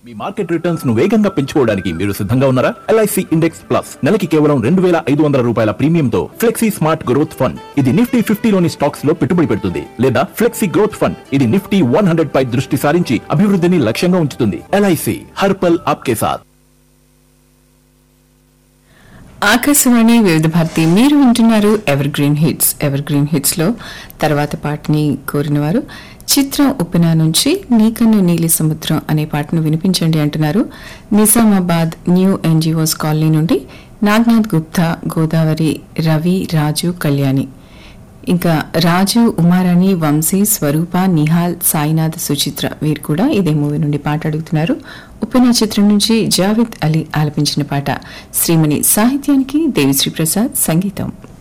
మీ market returns ను వేగంగా పెంచుకోవడానికి మీరు సిద్ధంగా ఉన్నారా ఎల్ఐసి ఇండెక్స్ ప్లస్ నెలకి కేవలం రెండు వేల ఐదు వందల రూపాయల ప్రీమియంతో ఫ్లెక్సీ స్మార్ట్ గ్రోత్ ఫండ్ ఇది నిఫ్టీ ఫిఫ్టీలోని స్టాక్స్ లో పెట్టుబడి పెడుతుంది లేదా ఫ్లెక్సీ గ్రోత్ ఫండ్ ఇది నిఫ్టీ వన్ హండ్రెడ్ పై దృష్టి సారించి అభివృద్ధిని లక్ష్యంగా ఉంచుతుంది ఎల్ఐసి హర్పల్ ఆప్కే సాథ్ ఆకాశవాణి వివిధ భారతి మీరు వింటున్నారు evergreen hits evergreen hits లో తర్వాత పాటని కోరిన వారు చిత్రం ఉప్పెన నుంచి నీకన్ను నీలి సముద్రం అనే పాటను వినిపించండి అంటున్నారు నిజామాబాద్ న్యూ ఎన్జిఓస్ కాలనీ నుండి నాగ్నాథ్ గుప్తా గోదావరి రవి రాజు కళ్యాణి ఇంకా రాజు ఉమారాణి వంశీ స్వరూప నిహాల్ సాయినాథ్ సుచిత్ర వీరు కూడా ఇదే మూవీ నుండి పాట అడుగుతున్నారు ఉప్పెన చిత్రం నుంచి జావేద్ అలీ ఆలపించిన పాట శ్రీమణి సాహిత్యానికి దేవిశ్రీ ప్రసాద్ సంగీతం